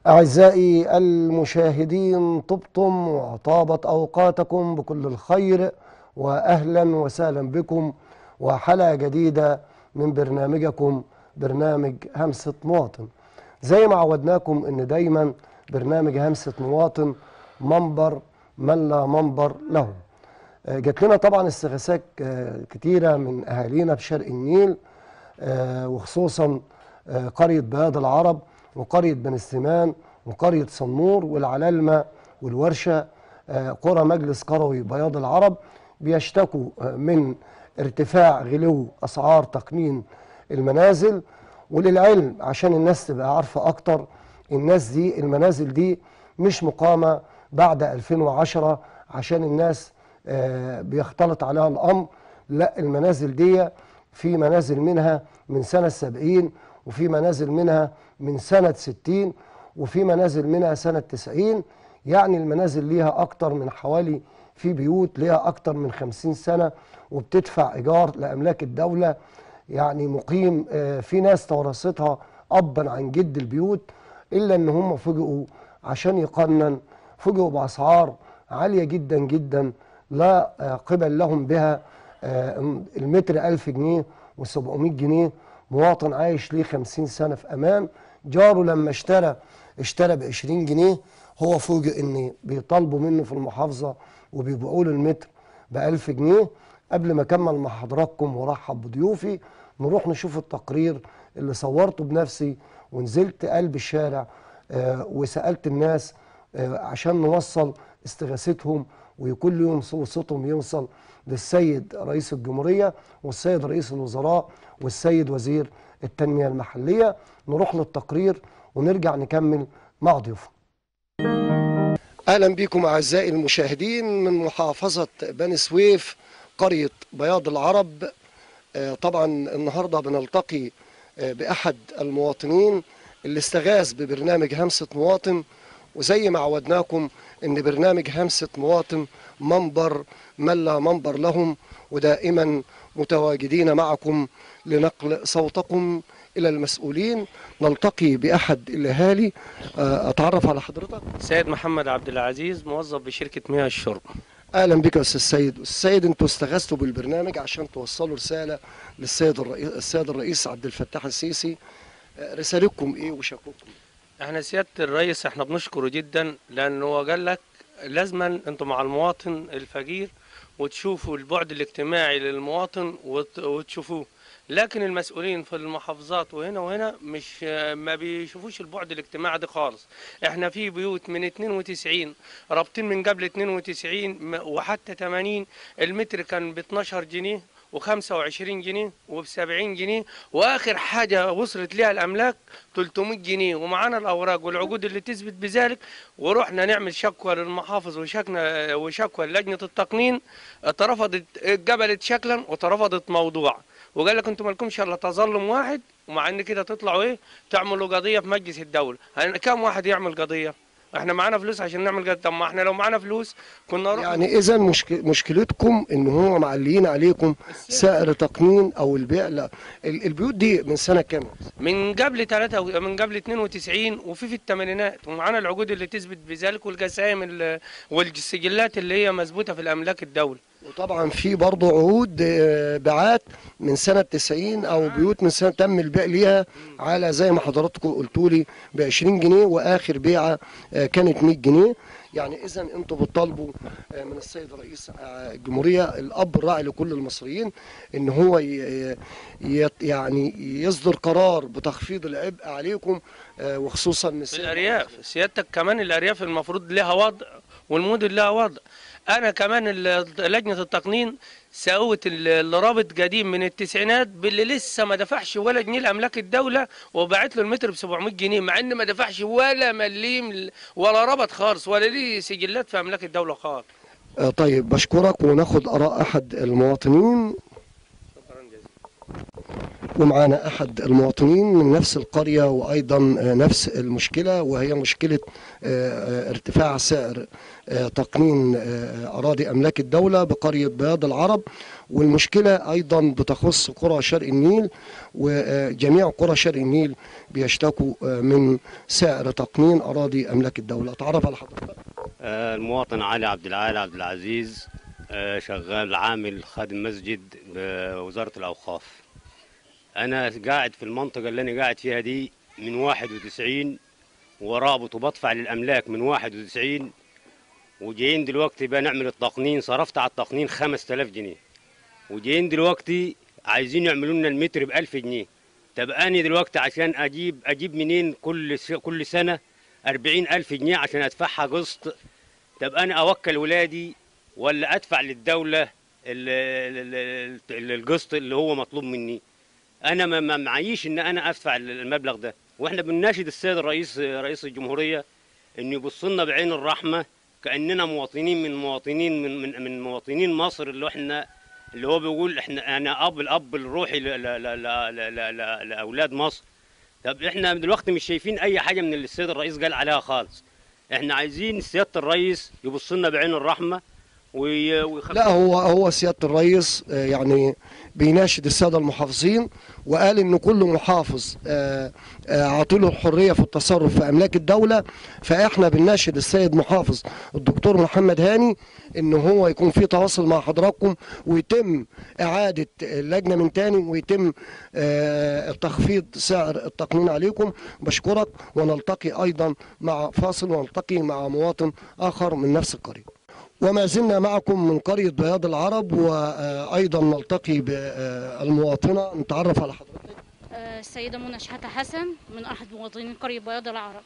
أعزائي المشاهدين طبتم وطابت أوقاتكم بكل الخير وأهلا وسهلا بكم وحلقة جديدة من برنامجكم برنامج همسة مواطن زي ما عودناكم ان دايما برنامج همسة مواطن منبر من لا منبر له آه، جات لنا طبعا استغاثات آه، كتيرة من أهالينا بشرق النيل آه، وخصوصا آه، قرية بياض العرب وقرية بني سليمان وقرية صنور والعلالمة والورشة آه، قرى مجلس قروي بياض العرب بيشتكوا آه، من ارتفاع غلو أسعار تقنين المنازل وللعلم عشان الناس تبقى عارفة أكتر الناس دي المنازل دي مش مقامة بعد 2010 عشان الناس آه، بيختلط عليها الأمر لا المنازل دي في منازل منها من سنة 70 وفي منازل منها من سنة 60 وفي منازل منها سنة 90 يعني المنازل ليها أكتر من حوالي في بيوت ليها أكتر من 50 سنة وبتدفع إيجار لأملاك الدولة يعني مقيم آه، في ناس تورثتها أبا عن جد البيوت إلا إن هم فوجئوا عشان يقنن فوجئوا بأسعار عالية جدا جدا لا آه، قبل لهم بها آه، المتر ألف جنيه و700 جنيه مواطن عايش ليه 50 سنة في أمان جاره لما اشترى اشترى ب 20 جنيه هو فوجئ ان بيطالبوا منه في المحافظة وبيبيعوا له المتر ب 1000 جنيه قبل ما اكمل مع حضراتكم وارحب بضيوفي نروح نشوف التقرير اللي صورته بنفسي ونزلت قلب الشارع آه، وسألت الناس آه، عشان نوصل استغاثتهم وكل يوم صوتهم يوصل للسيد رئيس الجمهورية والسيد رئيس الوزراء والسيد وزير التنمية المحلية نروح للتقرير ونرجع نكمل مع ضيوفنا اهلا بكم اعزائي المشاهدين من محافظه بني سويف قريه بياض العرب آه، طبعا النهارده بنلتقي آه، باحد المواطنين اللي استغاث ببرنامج همسه مواطن وزي ما عودناكم ان برنامج همسه مواطن منبر من لا منبر لهم ودائما متواجدين معكم لنقل صوتكم الى المسؤولين نلتقي باحد الاهالي آه، اتعرف على حضرتك سيد محمد عبد العزيز موظف بشركة مياه الشرب اهلا بك يا استاذ سيد استاذ سيد انتوا استغاثتوا بالبرنامج عشان توصلوا رساله للسيد الرئيس السيد الرئيس عبد الفتاح السيسي آه، رسالتكم ايه وشكوكم احنا سيادة الرئيس احنا بنشكره جدا لانه هو قال لك لازما انتم مع المواطن الفقير وتشوفوا البعد الاجتماعي للمواطن وت- وتشوفوه لكن المسؤولين في المحافظات وهنا وهنا مش ما بيشوفوش البعد الاجتماعي ده خالص احنا في بيوت من 92 رابطين من قبل 92 م- وحتى 80 المتر كان ب 12 جنيه و25 جنيه وب70 جنيه واخر حاجه وصلت ليها الاملاك 300 جنيه ومعانا الاوراق والعقود اللي تثبت بذلك ورحنا نعمل شكوى للمحافظ وشكنا وشكوى لجنه التقنين اترفضت اتقبلت شكلا وترفضت موضوع وقال لك انتم مالكمش الا تظلم واحد ومع ان كده تطلعوا ايه تعملوا قضيه في مجلس الدوله هن- كم واحد يعمل قضيه احنا معانا فلوس عشان نعمل قضيه طب ما احنا لو معانا فلوس كنا رحنا يعني اذا مشك... مشكلتكم ان هو معليين عليكم سعر تقنين او البيع لا ال- البيوت دي من سنه كام من قبل ثلاثة و- من قبل 92 وفي في الثمانينات ومعانا العقود اللي تثبت بذلك والقسائم ال- والسجلات اللي هي مثبوته في الاملاك الدولي وطبعا في برضه عقود آه، بيعات من سنه 90 او بيوت من سنه تم البيع ليها على زي ما حضراتكم قلتوا لي ب 20 جنيه واخر بيعه آه، كانت 100 جنيه يعني اذا انتوا بتطالبوا آه، من السيد رئيس آه، الجمهوريه الاب الراعي لكل المصريين ان هو ي- ي- يعني يصدر قرار بتخفيض العبء عليكم آه، وخصوصا في النساء الارياف سيادتك كمان الارياف المفروض لها وضع والمدن لها وضع انا كمان ال- لجنه التقنين سوت ال- الرابط قديم من التسعينات باللي لسه ما دفعش ولا جنيه لاملاك الدوله وبعت له المتر ب 700 جنيه مع ان ما دفعش ولا مليم ل- ولا ربط خالص ولا ليه سجلات في املاك الدوله خالص آه، طيب بشكرك وناخد اراء احد المواطنين شكرا جزيلا ومعانا أحد المواطنين من نفس القرية وأيضا آه، نفس المشكلة وهي مشكلة آه، آه، ارتفاع سعر آه، تقنين آه، أراضي أملاك الدولة بقرية بياض العرب والمشكلة أيضا بتخص قرى شرق النيل وجميع قرى شرق النيل بيشتكوا آه، من سعر تقنين أراضي أملاك الدولة أتعرف على حضرتك آه، المواطن علي عبد العال عبد العزيز آه، شغال عامل خادم مسجد بوزارة الأوقاف أنا قاعد في المنطقة اللي أنا قاعد فيها دي من 91 ورابط وبدفع للأملاك من 91 وجايين دلوقتي بقى نعمل التقنين صرفت على التقنين 5000 جنيه وجايين دلوقتي عايزين يعملوا لنا المتر ب 1000 جنيه طب أنا دلوقتي عشان أجيب أجيب منين كل س- كل سنة 40000 جنيه عشان أدفعها قسط طب انا اوكل ولادي ولا ادفع للدوله ال- ال- ال- القسط اللي هو مطلوب مني انا ما- ما معيش ان انا ادفع المبلغ ده واحنا بنناشد السيد الرئيس رئيس الجمهوريه انه يبص لنا بعين الرحمه كاننا مواطنين من مواطنين من من, من مواطنين مصر اللي احنا اللي هو بيقول احنا انا اب الاب الروحي ل- ل- ل- ل- ل- ل- لاولاد مصر طب احنا دلوقتي مش شايفين اي حاجه من اللي السيد الرئيس قال عليها خالص احنا عايزين سياده الرئيس يبص لنا بعين الرحمه وي- ويخفف لا هو هو سياده الرئيس آه، يعني بيناشد الساده المحافظين وقال ان كل محافظ آه، آه، عاطيله الحريه في التصرف في املاك الدوله فاحنا بنناشد السيد محافظ الدكتور محمد هاني ان هو يكون في تواصل مع حضراتكم ويتم اعاده اللجنه من تاني ويتم آه، تخفيض سعر التقنين عليكم بشكرك ونلتقي ايضا مع فاصل ونلتقي مع مواطن اخر من نفس القريه وما زلنا معكم من قرية بياض العرب وأيضا نلتقي بالمواطنة نتعرف على حضرتك آه، السيدة منى شحاتة حسن من أحد مواطنين قرية بياض العرب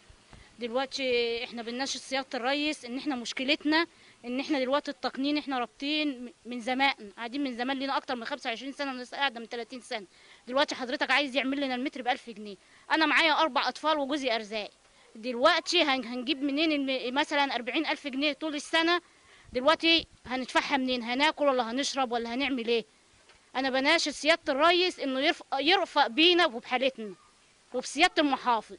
دلوقتي احنا بنناشد سيادة الرئيس ان احنا مشكلتنا ان احنا دلوقتي التقنين احنا رابطين من زمان قاعدين من زمان لنا اكتر من 25 سنة وناس قاعدة من 30 سنة دلوقتي حضرتك عايز يعمل لنا المتر ب 1000 جنيه انا معايا اربع اطفال وجوزي ارزاق دلوقتي هن- هنجيب منين الم- مثلا 40000 جنيه طول السنة دلوقتي هندفعها منين هناكل ولا هنشرب ولا هنعمل ايه انا بناشد سياده الرئيس انه يرفق, يرفق بينا وبحالتنا وبسياده المحافظ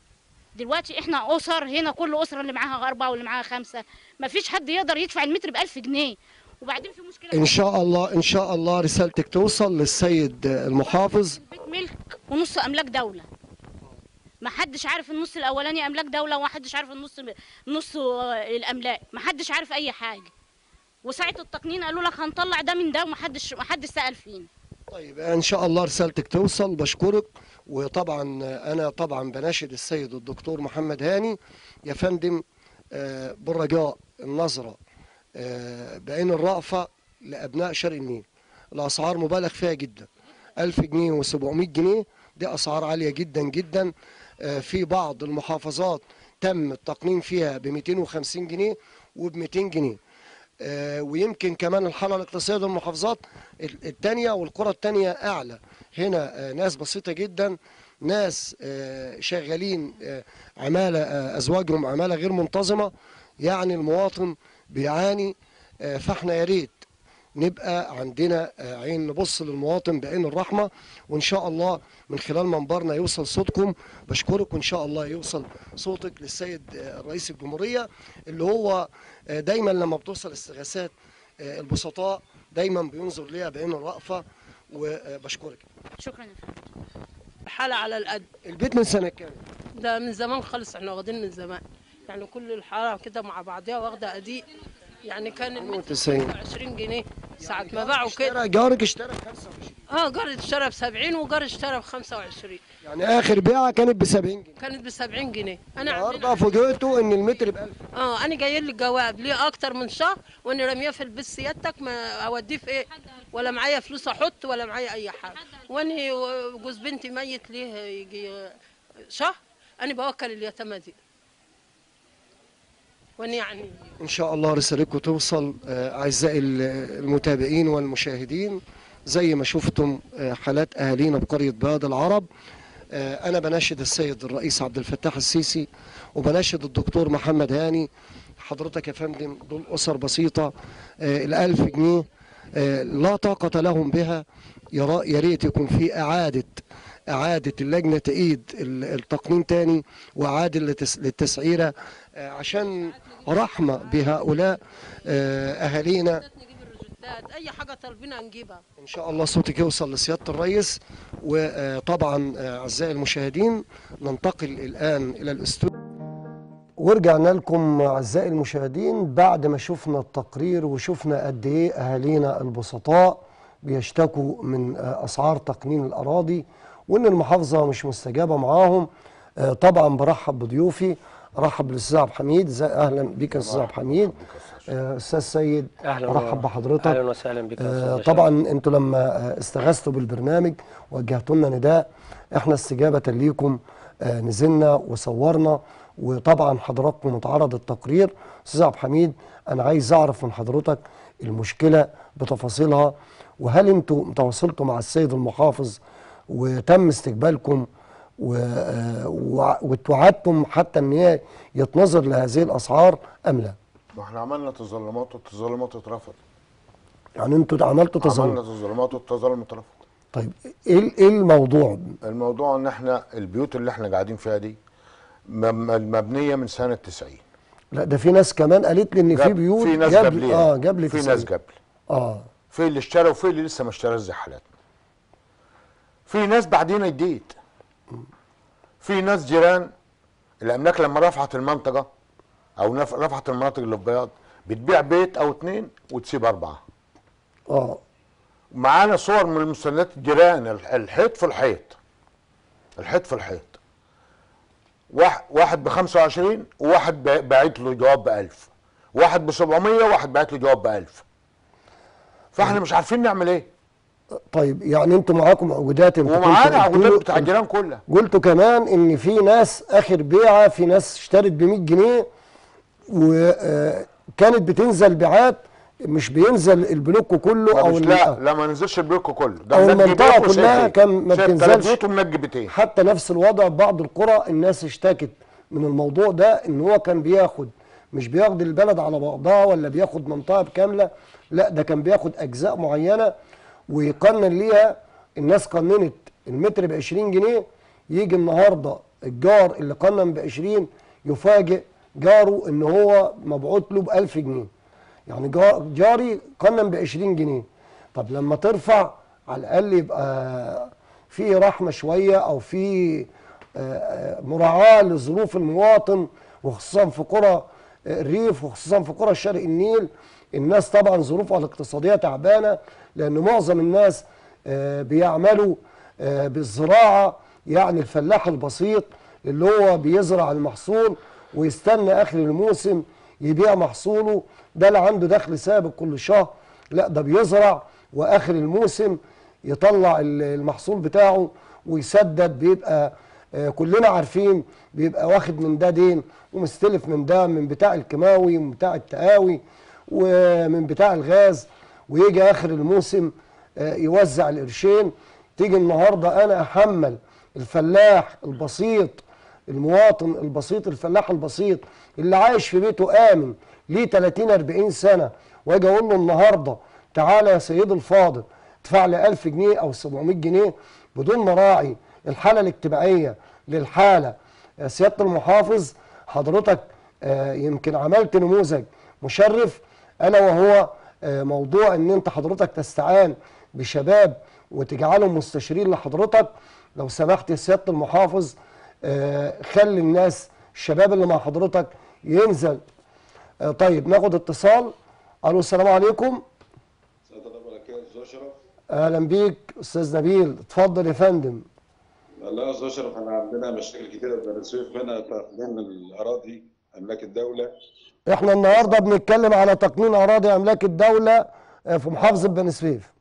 دلوقتي احنا اسر هنا كل اسره اللي معاها اربعه واللي معاها خمسه ما فيش حد يقدر يدفع المتر ب 1000 جنيه وبعدين في مشكله إن شاء الله إن شاء الله رسالتك توصل للسيد المحافظ البيت ملك ونص املاك دوله ما حدش عارف النص الاولاني املاك دوله وما حدش عارف النص نص الاملاك ما حدش عارف اي حاجه وساعه التقنين قالوا لك هنطلع ده من ده وما حدش ما حدش سال فينا طيب إن شاء الله رسالتك توصل بشكرك وطبعا أنا طبعا بناشد السيد الدكتور محمد هاني يا فندم آه، بالرجاء النظرة آه، بعين الرأفة لأبناء شرق النيل الأسعار مبالغ فيها جدا 1000 جنيه و700 جنيه دي أسعار عالية جدا جدا آه، في بعض المحافظات تم التقنين فيها ب 250 جنيه وب 200 جنيه آه، ويمكن كمان الحالة الاقتصادية للمحافظات ال- التانية والقرى التانية أعلى هنا آه، ناس بسيطة جدا ناس آه، شغالين آه، عمالة آه، أزواجهم عمالة غير منتظمة يعني المواطن بيعاني آه، فاحنا يا ريت نبقى عندنا آه، عين نبص للمواطن بعين الرحمة وإن شاء الله من خلال منبرنا يوصل صوتكم بشكرك وإن شاء الله يوصل صوتك للسيد آه، رئيس الجمهورية اللي هو آه، دايما لما بتوصل استغاثات آه، البسطاء دايما بينظر ليها بعين الرأفة وبشكرك شكرا يا فندم حالة على القد البيت من سنة كام؟ ده من زمان خالص احنا واخدين من زمان يعني كل الحارة كده مع بعضها واخدة أديق يعني كان المتر 90 20 جنيه ساعة ما باعوا كده اشترى جارك اشترى ب 25 اه جار اشترى ب 70 وجار اشترى ب 25 يعني آخر بيعة كانت ب 70 جنيه كانت ب 70 جنيه انا النهارده عندنا فوجئتوا إن المتر ب 1000 اه انا جاي لي الجواب ليه اكتر من شهر وانا راميه في البيت سيادتك ما اوديه في ايه ولا معايا فلوس احط ولا معايا اي حاجه وانا جوز بنتي ميت ليه يجي شهر انا بوكل اليتامى دي وانا يعني إن شاء الله رسالتكم توصل آه، أعزائي ال- المتابعين والمشاهدين زي ما شفتم آه، حالات أهالينا بقرية بياض العرب آه، أنا بناشد السيد الرئيس عبد الفتاح السيسي وبناشد الدكتور محمد هاني حضرتك يا فندم دول أسر بسيطة آه، الألف جنيه آه، لا طاقة لهم بها يا را- يا ريت يكون في اعاده اعاده اللجنه تعيد ال- التقنين تاني واعاده للتس- للتسعيره آه، عشان رحمه بهؤلاء آه، اهالينا نجيب الروجيتات اي حاجه طالبينها نجيبها ان شاء الله صوتك يوصل لسياده الرئيس وطبعا اعزائي المشاهدين ننتقل الان الى الاستوديو ورجعنا لكم اعزائي المشاهدين بعد ما شفنا التقرير وشفنا قد ايه اهالينا البسطاء بيشتكوا من آه، اسعار تقنين الاراضي وان المحافظه مش مستجابه معاهم آه، طبعا برحب بضيوفي ارحب بالاستاذ عبد الحميد زي- اهلا بك يا استاذ عبد الحميد آه، استاذ سيد اهلا ارحب بحضرتك اهلا وسهلا بك يا آه، أستاذ هشام. طبعا انتوا لما آه، استغاثتوا بالبرنامج وجهتوا لنا نداء احنا استجابه ليكم آه، نزلنا وصورنا وطبعا حضراتكم اتعرض التقرير استاذ عبد الحميد انا عايز اعرف من حضرتك المشكله بتفاصيلها وهل انتوا تواصلتوا مع السيد المحافظ وتم استقبالكم و- آه، وع- واتوعدتم حتى ان هي يتنظر لهذه الاسعار ام لا؟ ما احنا عملنا تظلمات والتظلمات اترفض يعني انتوا عملتوا عملنا تظلم تظلمات والتظلم اترفض طيب ايه ال- ايه الموضوع؟ الموضوع ان احنا البيوت اللي احنا قاعدين فيها دي مم- مبنيه من سنه 90 لا ده في ناس كمان قالت لي ان في جاب- بيوت في ناس جاب جاب لي لي اه جاب لي في 90. ناس جاب لي اه في اللي اشترى وفي اللي لسه ما اشتراش زي حالاتنا في ناس بعدين اديت في ناس جيران الاملاك لما رفعت المنطقه او نف- رفعت المناطق اللي في بياض بتبيع بيت او اتنين وتسيب اربعه اه معانا صور من المستندات الجيران الح- الحيط في الحيط الحيط في الحيط واحد واحد ب 25 وواحد با- باعت له جواب ب 1000 واحد ب 700 وواحد باعت له جواب ب 1000 فاحنا مش عارفين نعمل ايه طيب يعني انتوا معاكم عقودات انتوا كنتوا ومعانا قلتوا- عقودات بتاع الجيران كلها قلتوا كمان ان في ناس اخر بيعه في ناس اشترت ب 100 جنيه وكانت بتنزل بيعات مش بينزل البلوك كله او مش ال- لا لا ما نزلش البلوك كله ده أو منجي المنطقة بيت وسايب كلها بيت. كان ما سايب بتنزلش. تلات بيوت ومنجي بيتين حتى نفس الوضع في بعض القرى الناس اشتكت من الموضوع ده ان هو كان بياخد مش بياخد البلد على بعضها ولا بياخد منطقه كامله لا ده كان بياخد اجزاء معينه ويقنن ليها الناس قننت المتر ب 20 جنيه يجي النهارده الجار اللي قنن ب 20 يفاجئ جاره ان هو مبعوث له ب 1000 جنيه يعني جا- جاري قنن ب 20 جنيه طب لما ترفع على الاقل يبقى في رحمه شويه او في آه، آه، مراعاه لظروف المواطن وخصوصا في قرى آه، الريف وخصوصا في قرى شرق النيل الناس طبعا ظروفها الاقتصاديه تعبانه لان معظم الناس آه، بيعملوا آه، بالزراعه يعني الفلاح البسيط اللي هو بيزرع المحصول ويستنى اخر الموسم يبيع محصوله ده اللي عنده دخل ثابت كل شهر لا ده بيزرع واخر الموسم يطلع ال- المحصول بتاعه ويسدد بيبقى آه، كلنا عارفين بيبقى واخد من ده دين ومستلف من ده من بتاع الكيماوي ومن بتاع التقاوي ومن بتاع الغاز ويجي اخر الموسم آه، يوزع القرشين تيجي النهارده انا احمل الفلاح البسيط المواطن البسيط الفلاح البسيط اللي عايش في بيته امن ليه 30 40 سنه واجي اقول له النهارده تعالى يا سيدي الفاضل ادفع لي 1000 جنيه او 700 جنيه بدون ما راعي الحاله الاجتماعيه للحاله يا سياده المحافظ حضرتك آه، يمكن عملت نموذج مشرف الا وهو آه، موضوع ان انت حضرتك تستعان بشباب وتجعلهم مستشارين لحضرتك لو سمحت يا سياده المحافظ آه، خلي الناس الشباب اللي مع حضرتك ينزل آه، طيب ناخد اتصال الو السلام عليكم سيادة البركات أستاذ أشرف اهلا بيك استاذ نبيل اتفضل يا فندم والله يا أستاذ أشرف احنا عندنا مشاكل كتيرة في بني سويف هنا تقنين الأراضي أملاك الدولة احنا النهارده بنتكلم على تقنين اراضي املاك الدوله آه، في محافظه بني سويف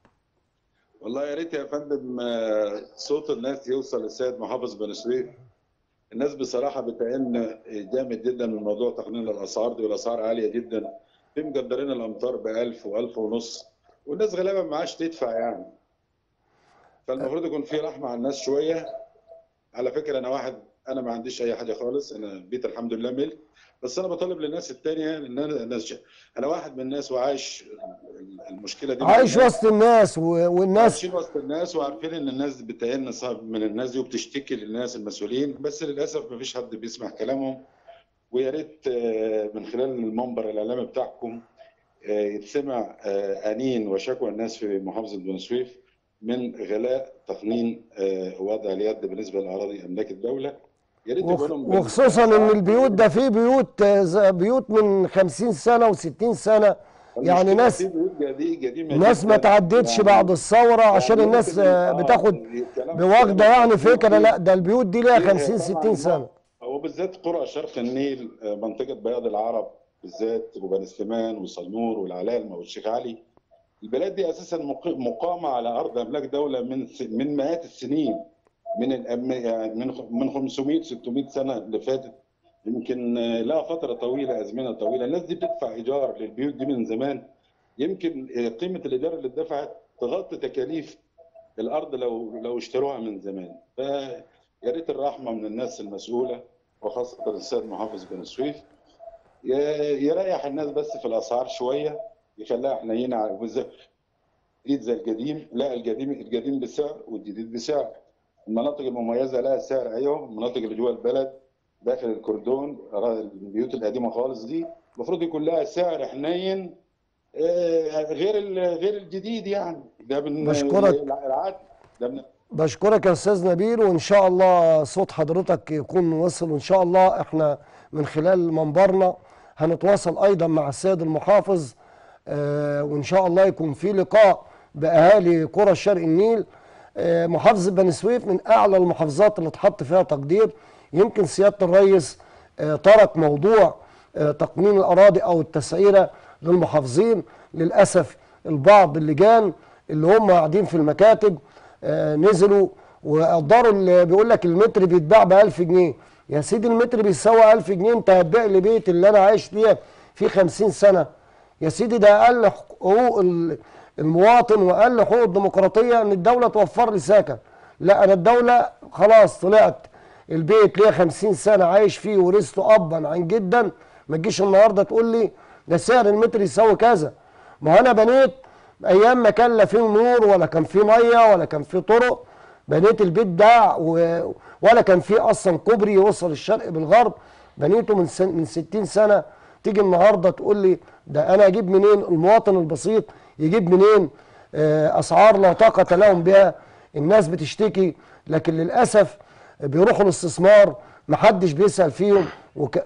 والله يا ريت يا فندم آه، صوت الناس يوصل للسيد محافظ بني سويف الناس بصراحة بتعين جامد جدا من موضوع تقنين الأسعار دي والأسعار عالية جدا في مقدرين الأمطار ب 1000 و1000 ونص والناس غالبا معاش تدفع يعني فالمفروض يكون في رحمة على الناس شوية على فكرة أنا واحد انا ما عنديش اي حاجه خالص انا البيت الحمد لله ملك بس انا بطالب للناس التانية ان انا الناس انا واحد من الناس وعايش المشكله دي عايش من وسط الناس و- والناس عايشين وسط الناس وعارفين ان الناس بتعين صعب من الناس دي وبتشتكي للناس المسؤولين بس للاسف ما فيش حد بيسمع كلامهم ويا ريت آه، من خلال المنبر الاعلامي بتاعكم آه، يتسمع آه، انين وشكوى الناس في محافظه بني سويف من غلاء تقنين آه، وضع اليد بالنسبه لاراضي املاك الدوله يا ريت وخ- يبقى لهم وخصوصا ان البيوت ده فيه بيوت آه، ز- بيوت من 50 سنه و60 سنه يعني المشكلة ناس في بيوت جديد- قديمة ناس ما جداً. تعدتش يعني- بعد الثوره عشان يعني الناس ممكن- آه، آه، بتاخد الكلام- بواخده الكلام يعني البيوت فكره دي- لا ده البيوت دي ليها هي 50 طبعاً 60 سنه هو بالذات قرى شرق النيل آه، منطقة بياض العرب بالذات وبني سليمان وصنور والعلالمة والشيخ علي البلاد دي أساسا مق- مقامة على أرض أملاك دولة من س- من مئات السنين من الأم- يعني من خ- من 500 600 سنة اللي فاتت يمكن آه، لها فترة طويلة أزمنة طويلة الناس دي بتدفع إيجار للبيوت دي من زمان يمكن آه، قيمة الإيجار اللي اتدفعت تغطي تكاليف الارض لو لو اشتروها من زمان فيا ريت الرحمه من الناس المسؤوله وخاصه السيد محافظ بن سويف ي- يريح الناس بس في الاسعار شويه يخليها حنينه على وبالذات جديد زي القديم لا القديم القديم بسعر والجديد بسعر المناطق المميزه لها سعر ايوه المناطق اللي جوه البلد داخل الكردون البيوت القديمه خالص دي المفروض يكون لها سعر حنين آه، غير ال- غير الجديد يعني ده من بشكرك. العادي ده من بشكرك يا استاذ نبيل وان شاء الله صوت حضرتك يكون وصل وان شاء الله احنا من خلال منبرنا هنتواصل ايضا مع السيد المحافظ آه، وان شاء الله يكون في لقاء باهالي قرى شرق النيل آه، محافظه بني سويف من اعلى المحافظات اللي اتحط فيها تقدير يمكن سياده الرئيس آه، ترك موضوع آه، تقنين الاراضي او التسعيره للمحافظين للاسف البعض اللجان اللي هم قاعدين في المكاتب آه، نزلوا وقدروا اللي بيقول لك المتر بيتباع ب 1000 جنيه يا سيدي المتر بيساوي 1000 جنيه انت هتبيع لي بيت اللي انا عايش فيه في 50 سنه يا سيدي ده اقل حقوق ال- المواطن واقل حقوق الديمقراطيه ان الدوله توفر لي سكن لا انا الدوله خلاص طلعت البيت ليه 50 سنه عايش فيه ورثته ابا عن جدا ما تجيش النهارده تقول لي ده سعر المتر يساوي كذا ما هو انا بنيت ايام ما كان لا فيه نور ولا كان فيه ميه ولا كان فيه طرق بنيت البيت ده و... ولا كان فيه اصلا كوبري يوصل الشرق بالغرب بنيته من سن... من 60 سنه تيجي النهارده تقول لي ده انا اجيب منين المواطن البسيط يجيب منين آه، اسعار لا طاقه لهم بها الناس بتشتكي لكن للاسف بيروحوا الاستثمار محدش بيسال فيهم وك...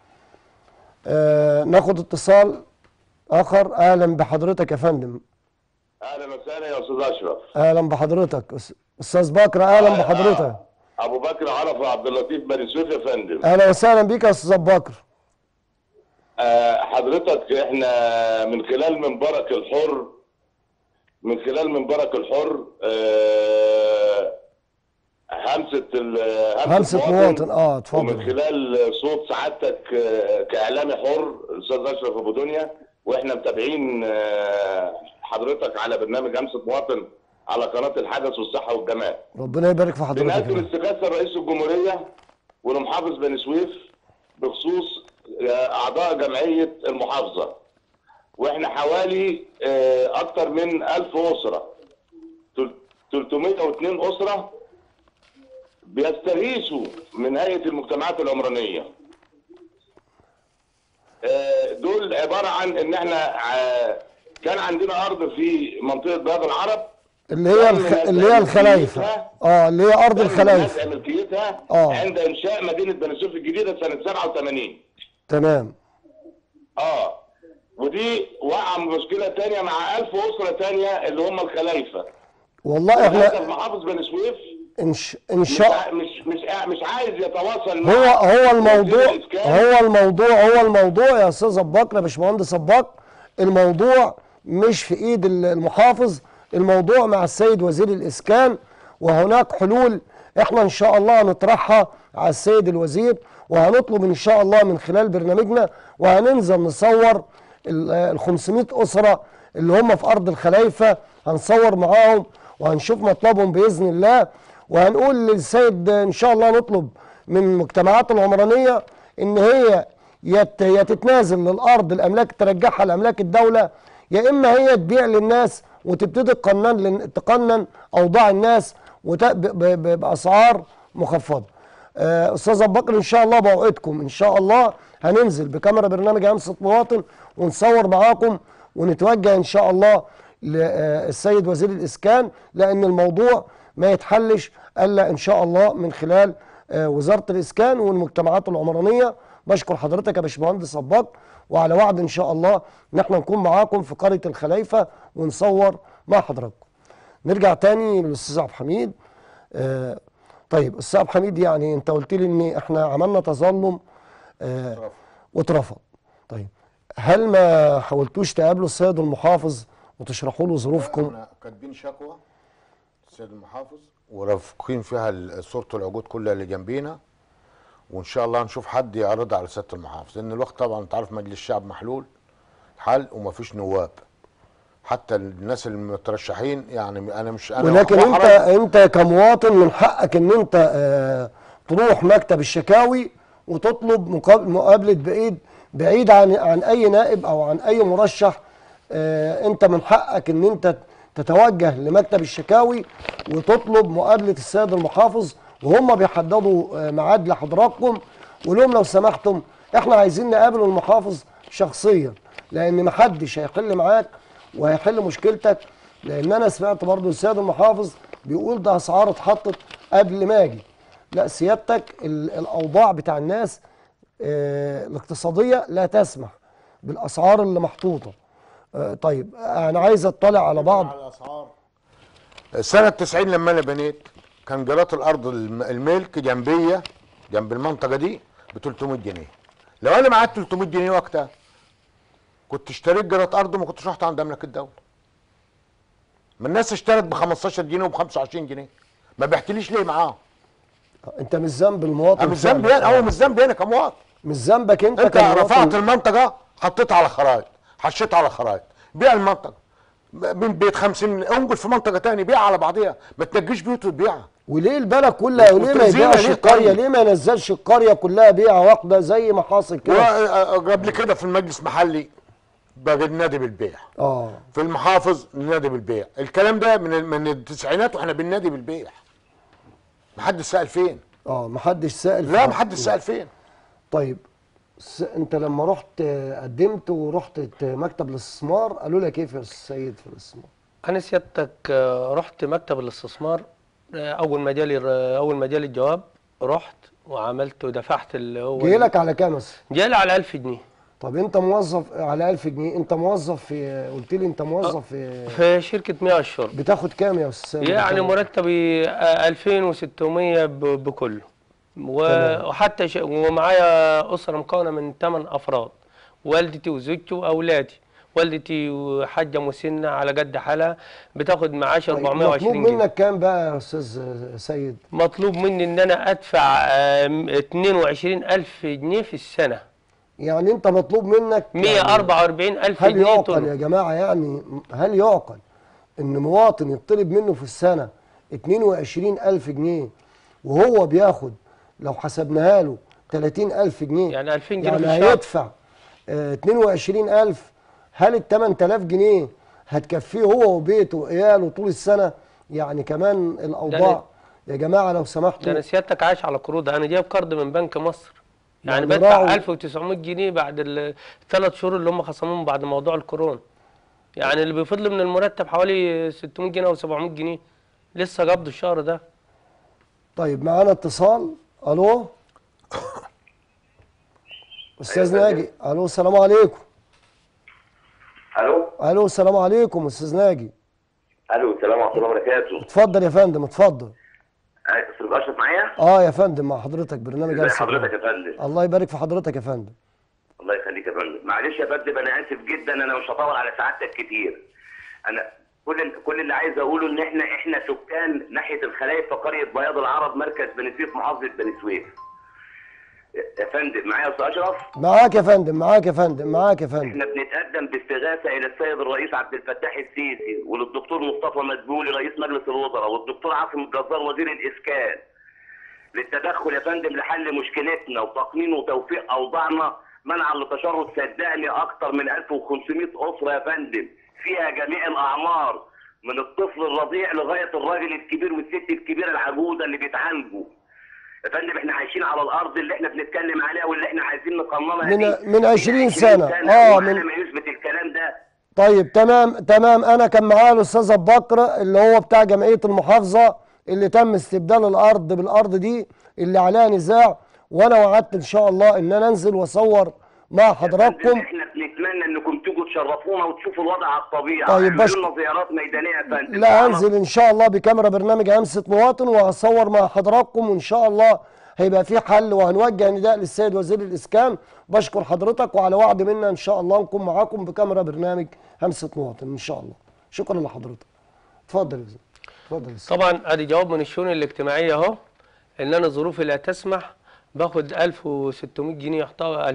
آه ناخد اتصال اخر اهلا بحضرتك يا فندم اهلا وسهلا يا استاذ اشرف اهلا بحضرتك أس- استاذ بكر اهلا بحضرتك ابو بكر عرفه عبد اللطيف بني سويف يا فندم اهلا وسهلا بيك يا استاذ بكر آه، حضرتك احنا من خلال منبرك الحر من خلال منبرك الحر آه، همسة ال- همسة مواطن اه ومن اتفضل خلال صوت سعادتك آه، كاعلامي حر الاستاذ اشرف ابو دنيا واحنا متابعين آه، حضرتك على برنامج همسة مواطن على قناه الحدث والصحه والجمال ربنا يبارك في حضرتك يا بنقدم فندم. استغاثه لرئيس الجمهوريه ولمحافظ بني سويف بخصوص آه، اعضاء جمعيه المحافظه واحنا حوالي آه، اكتر من 1000 اسره تل- 302 اسره بيستغيثوا من هيئه المجتمعات العمرانيه آه، دول عباره عن ان احنا آه، كان عندنا ارض في منطقه بلاد العرب اللي هي الخ... اللي هي الخلايفه اه اللي هي ارض تم الخلايفه نزع ملكيتها آه. عند انشاء مدينه بني سويف الجديده سنه 87 تمام اه ودي وقع مشكله تانية مع 1000 اسره تانية اللي هم الخلايفه والله للاسف احنا محافظ بني سويف ان, ش... إن مش شاء ع- مش مش مش عايز يتواصل مع هو هو الموضوع وزير الإسكان. هو الموضوع هو الموضوع يا استاذ ابو بكر يا باشمهندس ابو بكر الموضوع مش في ايد ال- المحافظ الموضوع مع السيد وزير الاسكان وهناك حلول احنا ان شاء الله هنطرحها على السيد الوزير وهنطلب ان شاء الله من خلال برنامجنا وهننزل نصور ال 500 اسره اللي هم في ارض الخلايفه هنصور معاهم وهنشوف مطلبهم باذن الله وهنقول للسيد ان شاء الله نطلب من المجتمعات العمرانيه ان هي يت يا تتنازل للارض الاملاك ترجعها لاملاك الدوله يا اما هي تبيع للناس وتبتدي تقنن لن- تقنن اوضاع الناس وت- ب- ب- ب- باسعار مخفضه. آه، استاذ ابو بكر ان شاء الله بوعدكم ان شاء الله هننزل بكاميرا برنامج امس مواطن ونصور معاكم ونتوجه ان شاء الله للسيد وزير الاسكان لان الموضوع ما يتحلش الا ان شاء الله من خلال آه، وزاره الاسكان والمجتمعات العمرانيه بشكر حضرتك يا باشمهندس اباك وعلى وعد ان شاء الله ان احنا نكون معاكم في قريه الخلايفه ونصور مع حضراتكم. نرجع تاني للاستاذ عبد الحميد آه طيب استاذ عبد الحميد يعني انت قلت لي ان احنا عملنا تظلم آه واترفض. طيب هل ما حاولتوش تقابلوا السيد المحافظ وتشرحوا له ظروفكم؟ احنا كاتبين شكوى السيد المحافظ ورافقين فيها ال- صورة العقود كلها اللي جنبينا وان شاء الله نشوف حد يعرضها على سياده المحافظ لان الوقت طبعا انت عارف مجلس الشعب محلول حل ومفيش نواب حتى الناس المترشحين يعني انا مش انا ولكن انت محرج. انت كمواطن من حقك ان انت آه تروح مكتب الشكاوي وتطلب مقاب- مقابله بعيد بعيد عن عن اي نائب او عن اي مرشح آه انت من حقك ان انت تتوجه لمكتب الشكاوي وتطلب مقابله السيد المحافظ وهم بيحددوا آه ميعاد لحضراتكم ولهم لو سمحتم احنا عايزين نقابل المحافظ شخصيا لان محدش هيحل معاك وهيحل مشكلتك لان انا سمعت برضو السيد المحافظ بيقول ده اسعار اتحطت قبل ما اجي لا سيادتك ال- الاوضاع بتاع الناس آه، الاقتصاديه لا تسمح بالاسعار اللي محطوطه آه، طيب انا عايز اطلع على بعض سنة 90 لما انا بنيت كان جرات الارض الم- الملك جنبية جنب المنطقة دي ب 300 جنيه لو انا معايا 300 جنيه وقتها كنت اشتريت جرات ارض وما كنتش رحت عند املاك الدولة ما الناس اشترت ب 15 جنيه وب 25 جنيه ما بعتليش ليه معاهم انت مش ذنب المواطن أنا مش ذنبي فعلا. انا هو مش ذنبي انا كمواطن مش ذنبك انت انت كمواطن. رفعت المنطقة حطيتها على خرائط حشيتها على خرائط بيع المنطقة من بيت 50 انقل في منطقة تاني بيع على بعضيها ما تنجيش بيوت وتبيعها وليه البلد كلها وليه ما وتنزيلها يبيعش ليه القريه طيب؟ ليه ما ينزلش القريه كلها بيعه واحده زي ما حاصل كده وقبل كده في المجلس محلي بقى نادي بالبيع اه في المحافظ نادي بالبيع الكلام ده من من التسعينات واحنا بننادي بالبيع محدش سأل فين اه محدش سأل لا في- محدش سأل فين طيب س... انت لما رحت آه، قدمت ورحت ت- مكتب الاستثمار قالوا لك ايه في السيد في الاستثمار انا سيادتك آه، رحت مكتب الاستثمار آه، اول ما جالي آه، اول ما جالي الجواب رحت وعملت ودفعت اللي هو جاي لك على كام بس جالي على 1000 جنيه طب انت موظف على 1000 جنيه انت موظف في قلت لي انت موظف في في شركه مياه الشرب بتاخد كام يا استاذ سامي؟ يعني بتاخد- مرتبي آه، 2600 ب- بكله و- تمام. وحتى ش... ومعايا اسره مكونه من 8 افراد والدتي وزوجتي واولادي والدتي وحاجه مسنه على قد حالها بتاخد معاش طيب، 420 مطلوب جنيه منك كام بقى يا استاذ سيد مطلوب مني ان انا ادفع آم، 22000 جنيه في السنه يعني انت مطلوب منك يعني 144000 هل جنيه يعقل طن يا جماعه يعني هل يعقل ان مواطن يطلب منه في السنه 22000 جنيه وهو بياخد لو حسبناها له 30000 جنيه يعني 2000 جنيه يعني في الشهر هيدفع آه، 22000 هل ال 8000 جنيه هتكفيه هو وبيته وعياله طول السنه يعني كمان الاوضاع يا جماعه لو ده سمحتوا انا سيادتك عايش على قروض انا جايب قرض من بنك مصر يعني يعني بدفع راعوا- 1900 جنيه بعد الثلاث شهور اللي هم خصموهم بعد موضوع الكورونا يعني اللي بيفضل من المرتب حوالي 600 جنيه او 700 جنيه لسه قبض الشهر ده طيب معانا اتصال الو استاذ ناجي الو السلام عليكم الو الو السلام عليكم استاذ ناجي الو السلام ورحمه الله وبركاته اتفضل يا فندم اتفضل آه، استاذ اشرف معايا اه يا فندم مع حضرتك برنامج ازي أرسل حضرتك معاك. يا فندم الله يبارك في حضرتك يا فندم الله يخليك يا فندم معلش يا فندم انا اسف جدا انا مش هطول على سعادتك كتير انا كل كل اللي عايز اقوله ان احنا احنا سكان ناحيه الخلايف في قريه بياض العرب مركز بني سويف محافظه بني سويف يا فندم معايا يا استاذ اشرف معاك يا فندم معاك يا فندم معاك يا فندم احنا بنتقدم باستغاثه الى السيد الرئيس عبد الفتاح السيسي وللدكتور مصطفى مدبولي رئيس مجلس الوزراء والدكتور عاصم الجزار وزير الاسكان للتدخل يا فندم لحل مشكلتنا وتقنين وتوفيق اوضاعنا منعا لتشرد صدقني اكتر من 1500 اسره يا فندم فيها جميع الاعمار من الطفل الرضيع لغايه الراجل الكبير والست الكبيره العجوزه اللي بيتعالجوا يا فندم احنا عايشين على الارض اللي احنا بنتكلم عليها واللي احنا عايزين نقننها من- دي من 20 سنة. آه، اه من- من ما يثبت الكلام ده طيب تمام تمام انا كان معايا الاستاذ ابو بكر اللي هو بتاع جمعيه المحافظه اللي تم استبدال الارض بالارض دي اللي عليها نزاع وانا وعدت ان شاء الله ان انا انزل واصور مع حضراتكم احنا بنتمنى انكم تيجوا تشرفونا وتشوفوا الوضع على الطبيعه طيب، اعملوا بس- لنا زيارات ميدانيه يا فندم لا هنزل ان شاء الله بكاميرا برنامج همسه مواطن وهصور مع حضراتكم وان شاء الله هيبقى في حل وهنوجه نداء للسيد وزير الاسكان بشكر حضرتك وعلى وعد منا ان شاء الله نكون معاكم بكاميرا برنامج همسه مواطن ان شاء الله شكرا لحضرتك اتفضل يا زلمه اتفضل يا سيدي. طبعا ادي جواب من الشؤون الاجتماعيه اهو ان انا ظروفي لا تسمح باخد 1600 جنيه يحتوى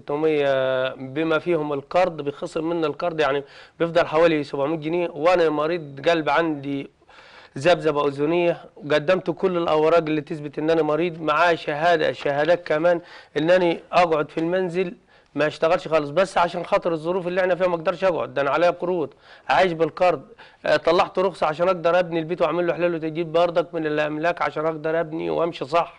2600 بما فيهم القرض بيخصم مني القرض يعني بيفضل حوالي 700 جنيه وانا مريض قلب عندي ذبذبه اذنيه قدمت كل الاوراق اللي تثبت ان انا مريض معايا شهاده شهادات كمان انني اقعد في المنزل ما اشتغلش خالص بس عشان خاطر الظروف اللي احنا فيها ما اقدرش اقعد ده انا عليا قروض عايش بالقرض آه، طلعت رخصه عشان اقدر ابني البيت واعمل له حلال وتجديد برضك من الاملاك عشان اقدر ابني وامشي صح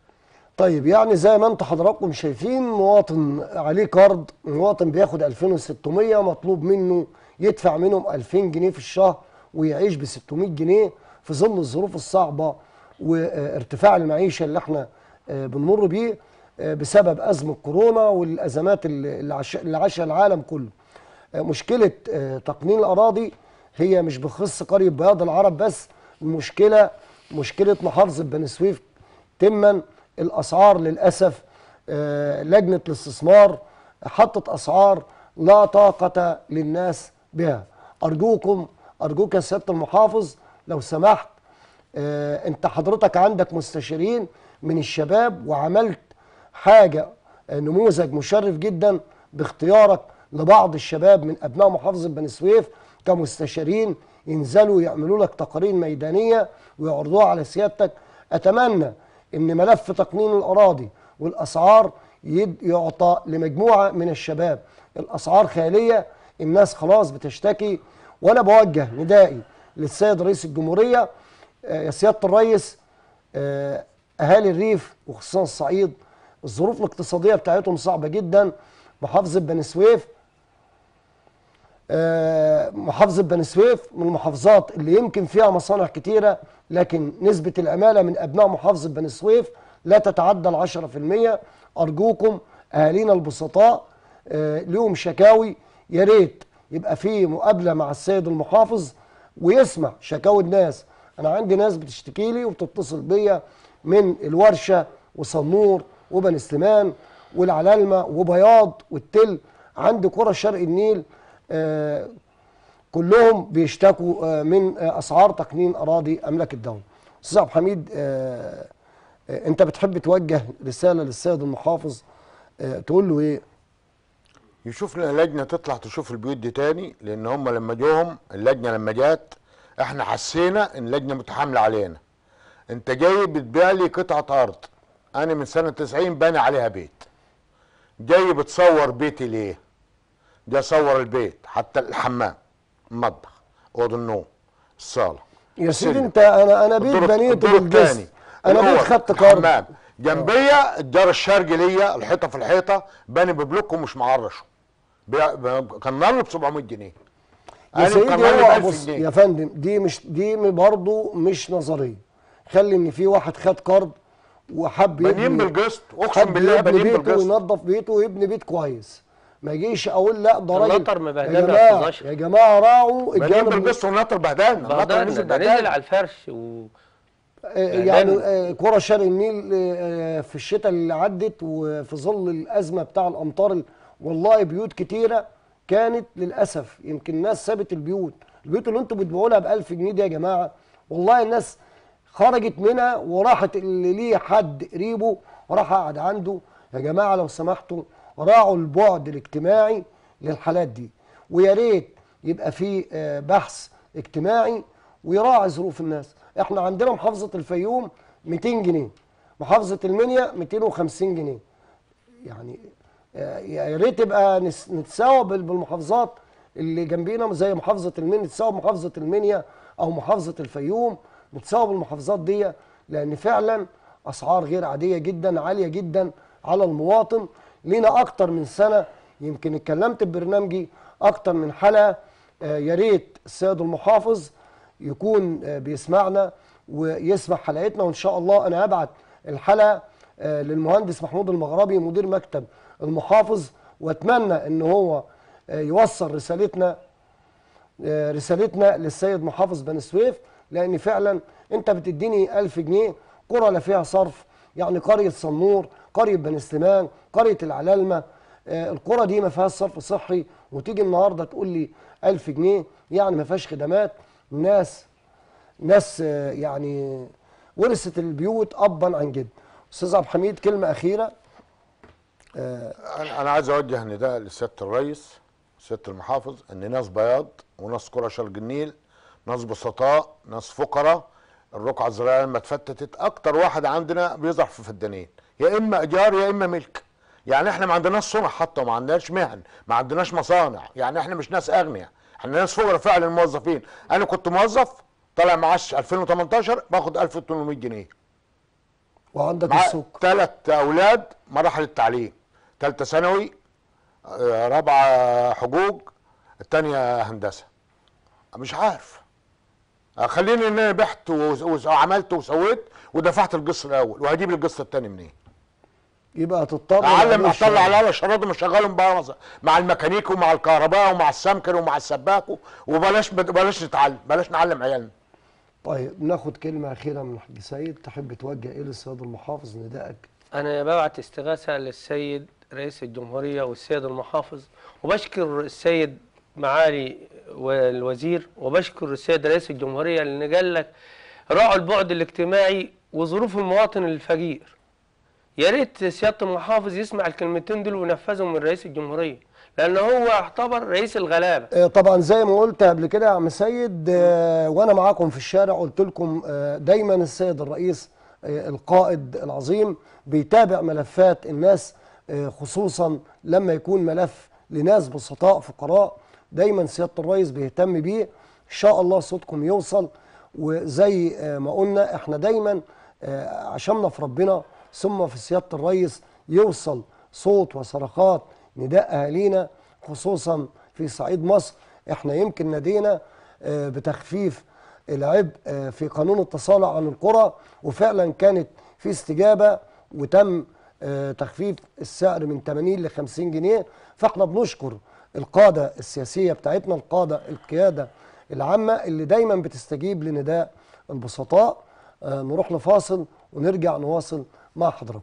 طيب يعني زي ما انتم حضراتكم شايفين مواطن عليه قرض مواطن بياخد 2600 مطلوب منه يدفع منهم 2000 جنيه في الشهر ويعيش ب 600 جنيه في ظل الظروف الصعبة وارتفاع المعيشة اللي احنا آه، بنمر بيه آه، بسبب أزمة كورونا والأزمات اللي اللي عاش- اللي عاشها العالم كله آه، مشكلة آه، تقنين الأراضي هي مش بخص قرية بياض العرب بس المشكلة مشكلة محافظة بني سويف تما الأسعار للأسف آه، لجنة الاستثمار حطت أسعار لا طاقة للناس بها أرجوكم أرجوك يا سيادة المحافظ لو سمحت آه، أنت حضرتك عندك مستشارين من الشباب وعملت حاجة آه، نموذج مشرف جدا باختيارك لبعض الشباب من أبناء محافظة بني سويف كمستشارين ينزلوا يعملوا لك تقارير ميدانية ويعرضوها على سيادتك أتمنى ان ملف تقنين الاراضي والاسعار يد- يعطى لمجموعه من الشباب الاسعار خياليه الناس خلاص بتشتكي وانا بوجه ندائي للسيد رئيس الجمهوريه آه، يا سياده الرئيس آه، اهالي الريف وخصوصا الصعيد الظروف الاقتصاديه بتاعتهم صعبه جدا محافظه بني سويف آه، محافظة بني سويف من المحافظات اللي يمكن فيها مصانع كتيرة لكن نسبة العمالة من أبناء محافظة بني سويف لا تتعدى العشرة في المية أرجوكم أهالينا البسطاء آه، ليهم شكاوي يا ريت يبقى في مقابلة مع السيد المحافظ ويسمع شكاوي الناس أنا عندي ناس بتشتكي لي وبتتصل بيا من الورشة وصنور وبني سليمان والعلالمة وبياض والتل عندي قرى شرق النيل آه، كلهم بيشتكوا آه، من آه، اسعار تقنين اراضي املاك الدوله. استاذ عبد الحميد آه، آه، انت بتحب توجه رساله للسيد المحافظ آه، تقول له ايه؟ يشوف لنا لجنه تطلع تشوف البيوت دي تاني لان هم لما جوهم اللجنه لما جت احنا حسينا ان اللجنه متحامله علينا انت جاي بتبيع لي قطعه ارض انا من سنه 90 باني عليها بيت جاي بتصور بيتي ليه جاي اصور البيت حتى الحمام المطبخ اوضه النوم الصاله يا سيدي السلم. انت انا انا بيت الدور- بنيته الدور بالجسم التاني. انا بيت الأوض، خدت قرض الحمام جنبيا الدار الشرقي ليا الحيطه في الحيطه باني ببلوك ومش معرشه بيع- ب- كان نار ب 700 جنيه يا أنا سيدي كان نار ب هو 1000 بص جنيه. يا فندم دي مش دي برضه مش نظريه خلي ان في واحد خد قرض وحب بانيين يبني بالقسط اقسم حب بالله يبني بانيين بيته بالقسط وينظف بيته ويبني بيت كويس ما يجيش اقول لا ده راجل النطر يا مبهدلنا يا جماعه أستاذ أشرف. يا جماعه راعوا بانيين الجانب بالقسط والنطر بهدلنا النطر بهدلنا نزل ده نزل بهدلنا على الفرش و... آه، يعني بهدلنا. آه، كرة شرق النيل آه، في الشتاء اللي عدت وفي ظل الأزمة بتاع الأمطار ال- والله بيوت كتيرة كانت للأسف يمكن ناس سابت البيوت البيوت اللي انتوا بتبيعوا لها ب 1000 جنيه دي يا جماعة والله الناس خرجت منها وراحت اللي ليه حد قريبه وراح قعد عنده يا جماعة لو سمحتوا راعوا البعد الاجتماعي للحالات دي ويا ريت يبقى في آه، بحث اجتماعي ويراعي ظروف الناس احنا عندنا محافظة الفيوم 200 جنيه محافظه المنيا 250 جنيه يعني آه، يا ريت يبقى نس- نتساوى بال- بالمحافظات اللي جنبينا زي محافظه المنيا نتساوى بمحافظه المنيا او محافظه الفيوم نتساوى بالمحافظات دي لان فعلا اسعار غير عاديه جدا عاليه جدا على المواطن لينا اكتر من سنه يمكن اتكلمت ببرنامجي اكتر من حلقه آه، يا ريت السيد المحافظ يكون آه، بيسمعنا ويسمع حلقتنا وان شاء الله انا هبعت الحلقه آه، للمهندس محمود المغربي مدير مكتب المحافظ واتمنى ان هو آه، يوصل رسالتنا آه، رسالتنا للسيد محافظ بني سويف لان فعلا انت بتديني 1000 جنيه قرى لا فيها صرف يعني قريه صنور قريه بني سليمان قريه العلالمه آه، القرى دي ما فيهاش صرف صحي وتيجي النهارده تقول لي 1000 جنيه يعني ما فيهاش خدمات ناس ناس آه، يعني ورثت البيوت ابا عن جد استاذ عبد الحميد كلمه اخيره انا أنا عايز اوجه نداء لسياده الرئيس سياده المحافظ ان ناس بياض وناس قرى شرق النيل ناس بسطاء ناس فقراء الرقعه الزراعيه لما اتفتتت اكتر واحد عندنا بيزرع في فدانين يا اما ايجار يا اما ملك يعني احنا ما عندناش صنع حتى وما عندناش مهن ما عندناش مصانع يعني احنا مش ناس اغنياء احنا ناس فقراء فعلا موظفين انا كنت موظف طالع معاش 2018 باخد 1800 جنيه وعندك مع السوق ثلاث اولاد مراحل التعليم ثالثه ثانوي آه، رابعه حقوق الثانيه هندسه مش عارف آه، خليني ان انا بحت وس- وس- وعملت وسويت ودفعت القسط الاول وهجيب القسط الثاني منين؟ يبقى تضطر اعلم معلش اطلع يعني. على الشراط ومشغلهم بقى مز- مع الميكانيكي ومع الكهرباء ومع السمكر ومع السباك و- وبلاش بلاش نتعلم بلاش نعلم عيالنا طيب ناخد كلمه اخيره من الحاج سيد تحب توجه ايه للسيد المحافظ ندائك أنا ببعت استغاثة للسيد رئيس الجمهورية والسيد المحافظ وبشكر السيد معالي والوزير وبشكر السيد رئيس الجمهورية لأن قال لك راعوا البعد الاجتماعي وظروف المواطن الفقير يا ريت سيادة المحافظ يسمع الكلمتين دول وينفذهم من رئيس الجمهورية لأن هو يعتبر رئيس الغلابة آه، طبعا زي ما قلت قبل كده يا عم سيد آه، وانا معاكم في الشارع قلت لكم آه، دايما السيد الرئيس آه، القائد العظيم بيتابع ملفات الناس آه، خصوصا لما يكون ملف لناس بسطاء فقراء دايما سياده الرئيس بيهتم بيه ان شاء الله صوتكم يوصل وزي آه، ما قلنا احنا دايما آه، عشمنا في ربنا ثم في سياده الرئيس يوصل صوت وصرخات نداء اهالينا خصوصا في صعيد مصر احنا يمكن نادينا آه، بتخفيف العبء آه، في قانون التصالح عن القرى وفعلا كانت في استجابه وتم آه، تخفيف السعر من 80 ل 50 جنيه فاحنا بنشكر القاده السياسيه بتاعتنا القاده القياده العامه اللي دايما بتستجيب لنداء البسطاء آه، نروح لفاصل ونرجع نواصل مع حضراتكم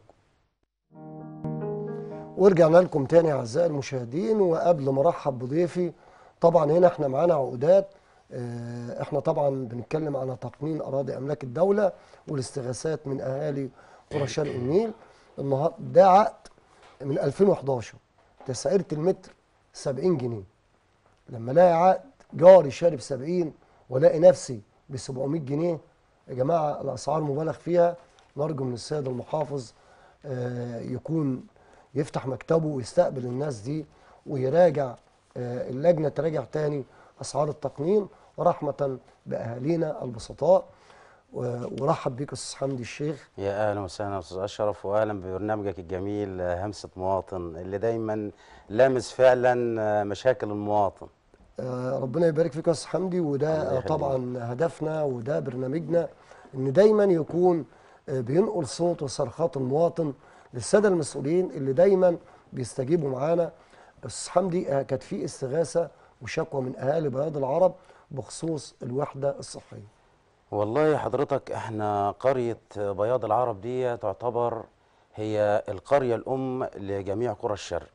ورجعنا لكم تاني اعزائي المشاهدين وقبل ما ارحب بضيفي طبعا هنا احنا معانا عقودات آه، احنا طبعا بنتكلم على تقنين اراضي املاك الدوله والاستغاثات من اهالي قرى شرق النيل النهارده ده عقد من 2011 تسعيره المتر 70 جنيه لما الاقي عقد جاري شارب 70 والاقي نفسي ب 700 جنيه يا جماعه الاسعار مبالغ فيها نرجو من السيد المحافظ آه، يكون يفتح مكتبه ويستقبل الناس دي ويراجع آه، اللجنه تراجع تاني اسعار التقنين ورحمه باهالينا البسطاء و- ورحب بيك استاذ حمدي الشيخ يا اهلا وسهلا استاذ اشرف واهلا ببرنامجك الجميل آه، همسه مواطن اللي دايما لامس فعلا آه، مشاكل المواطن آه، ربنا يبارك فيك يا استاذ حمدي الله وده يخليك. طبعا هدفنا وده برنامجنا ان دايما يكون آه، بينقل صوت وصرخات المواطن للساده المسؤولين اللي دايما بيستجيبوا معانا استاذ حمدي آه، كانت في استغاثه وشكوى من اهالي بياض العرب بخصوص الوحده الصحيه والله حضرتك احنا قريه بياض العرب دي تعتبر هي القريه الام لجميع قرى الشرق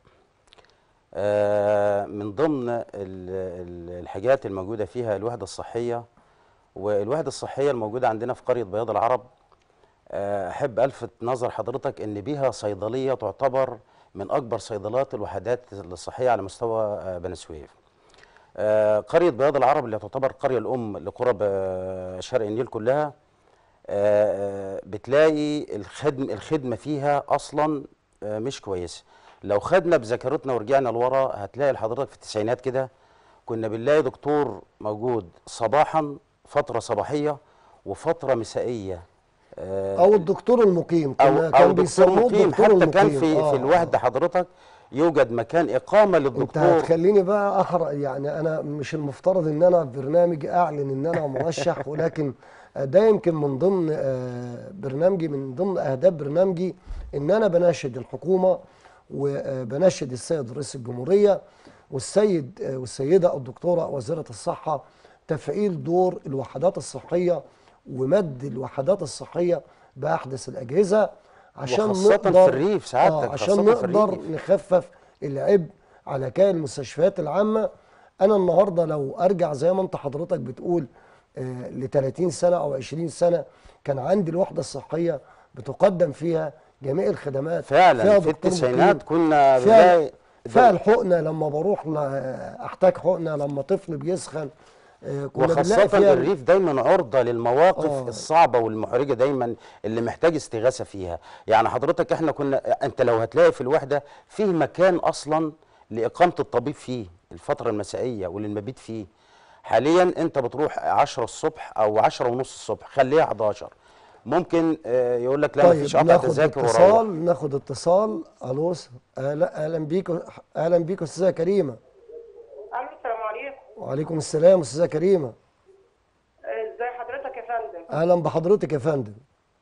آه، من ضمن ال- ال- الحاجات الموجوده فيها الوحده الصحيه والوحده الصحيه الموجوده عندنا في قريه بياض العرب آه، احب الفت نظر حضرتك ان بيها صيدليه تعتبر من اكبر صيدلات الوحدات الصحيه على مستوى آه، بني سويف آه، قريه بياض العرب اللي تعتبر القريه الام لقرى ب- شرق النيل كلها آه، بتلاقي الخدم الخدمه فيها اصلا آه، مش كويسه لو خدنا بذاكرتنا ورجعنا لورا هتلاقي لحضرتك في التسعينات كده كنا بنلاقي دكتور موجود صباحا فتره صباحيه وفتره مسائيه آه، او الدكتور المقيم او كنا او كان دكتور بيسموه مقيم الدكتور حتى كان المقيم. في آه، في آه. الوحده حضرتك يوجد مكان اقامه انت للدكتور هتخليني بقى احرق يعني انا مش المفترض ان انا في برنامج اعلن ان انا مرشح ولكن ده يمكن من ضمن آه، برنامجي من ضمن اهداف برنامجي ان انا بناشد الحكومه وبناشد السيد رئيس الجمهوريه والسيد آه، والسيده الدكتوره وزيره الصحه تفعيل دور الوحدات الصحيه ومد الوحدات الصحيه باحدث الاجهزه عشان وخاصة في نقدر الريف سعادتك، آه عشان خاصة في نقدر الريف. نخفف العبء على كائن المستشفيات العامه انا النهارده لو ارجع زي ما انت حضرتك بتقول ل 30 سنه او 20 سنه كان عندي الوحده الصحيه بتقدم فيها جميع الخدمات فعلا فيها في دكتور التسعينات مقيم، كنا فيها بنلاقي فيها الحقنه لما بروح ل- احتاج حقنه لما طفل بيسخن آه، كنا بنلاقي وخاصة فيها الريف دايما عرضة للمواقف آه. الصعبة والمحرجة دايما اللي محتاج استغاثة فيها يعني حضرتك احنا كنا انت لو هتلاقي في الوحدة فيه مكان اصلا لإقامة الطبيب فيه الفترة المسائية وللمبيت فيه حاليا انت بتروح 10 الصبح او 10 ونص الصبح خليها 11 ممكن آه، يقول لك لا طيب مفيش قطع ناخد تذاكر وروح اتصال ناخد اتصال الو س- اهلا اهلا بيك اهلا بيك استاذه كريمه الو السلام عليكم وعليكم السلام استاذه كريمه ازي حضرتك يا فندم اهلا بحضرتك يا فندم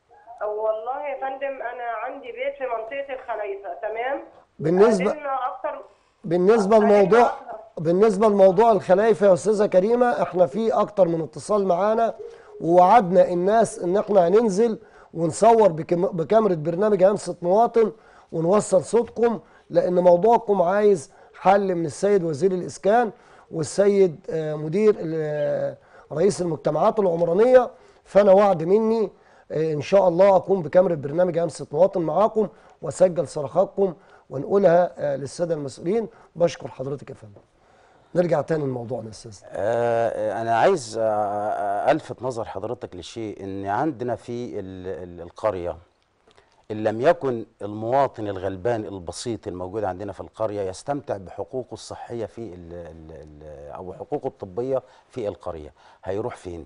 والله يا فندم انا عندي بيت في منطقه الخلايفه تمام بالنسبه قدمنا اكتر بالنسبه لموضوع بالنسبه لموضوع الخلايفه يا استاذه كريمه احنا في اكتر من اتصال معانا ووعدنا الناس ان احنا هننزل ونصور بكم- بكاميرا برنامج همسه مواطن ونوصل صوتكم لان موضوعكم عايز حل من السيد وزير الاسكان والسيد آه، مدير ال- رئيس المجتمعات العمرانيه فانا وعد مني آه، ان شاء الله اكون بكاميرا برنامج همسه مواطن معاكم واسجل صرخاتكم ونقولها آه، للساده المسؤولين بشكر حضرتك يا فندم نرجع تاني لموضوعنا يا استاذ آه، أنا عايز آه، آه، ألفت نظر حضرتك لشيء إن عندنا في ال- ال- القرية إن لم يكن المواطن الغلبان البسيط الموجود عندنا في القرية يستمتع بحقوقه الصحية في ال ال ال أو حقوقه الطبية في القرية هيروح فين؟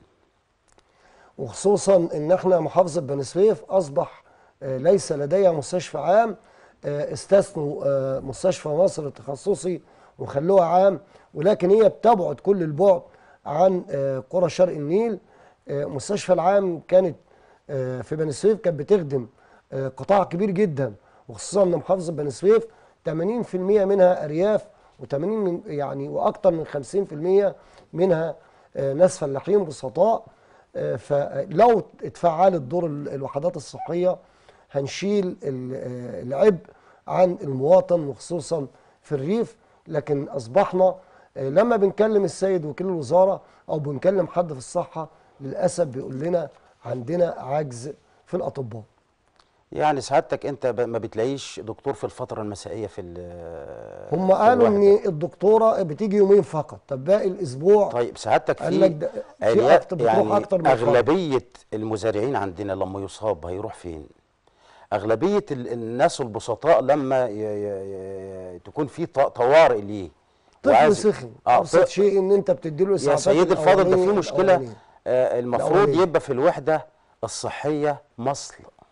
وخصوصا ان احنا محافظه بني سويف اصبح آه، ليس لديها مستشفى عام آه، استثنوا آه، مستشفى مصر التخصصي وخلوها عام ولكن هي بتبعد كل البعد عن آه، قرى شرق النيل آه، مستشفى العام كانت آه، في بني سويف كانت بتخدم آه، قطاع كبير جدا وخصوصا ان محافظه بني سويف 80% منها ارياف و80 من يعني واكثر من 50% منها آه، ناس فلاحين بسطاء آه، فلو اتفعلت دور ال- الوحدات الصحيه هنشيل ال- آه، العبء عن المواطن وخصوصا في الريف لكن اصبحنا آه، لما بنكلم السيد وكيل الوزاره او بنكلم حد في الصحه للاسف بيقول لنا عندنا عجز في الاطباء يعني سعادتك أنت ب- ما بتلاقيش دكتور في الفترة المسائية في ال- هم في قالوا الوحدة. ان الدكتوره بتيجي يومين فقط طب باقي الاسبوع طيب سعادتك قال لك في ده- في عيال- أكتر بتروح يعني أكتر من فرد. أغلبية المزارعين عندنا لما يصاب هيروح فين؟ أغلبية ال- الناس البسطاء لما ي ي ي تكون في ط- طوارئ ليه طفل وعايز- سخن آه، ابسط ط- شيء ان انت بتديله يا الاسعافات سيدي الفاضل ده في الأولانية- مشكلة الأولانية. آه المفروض الأولانية. يبقى في الوحدة الصحية مصل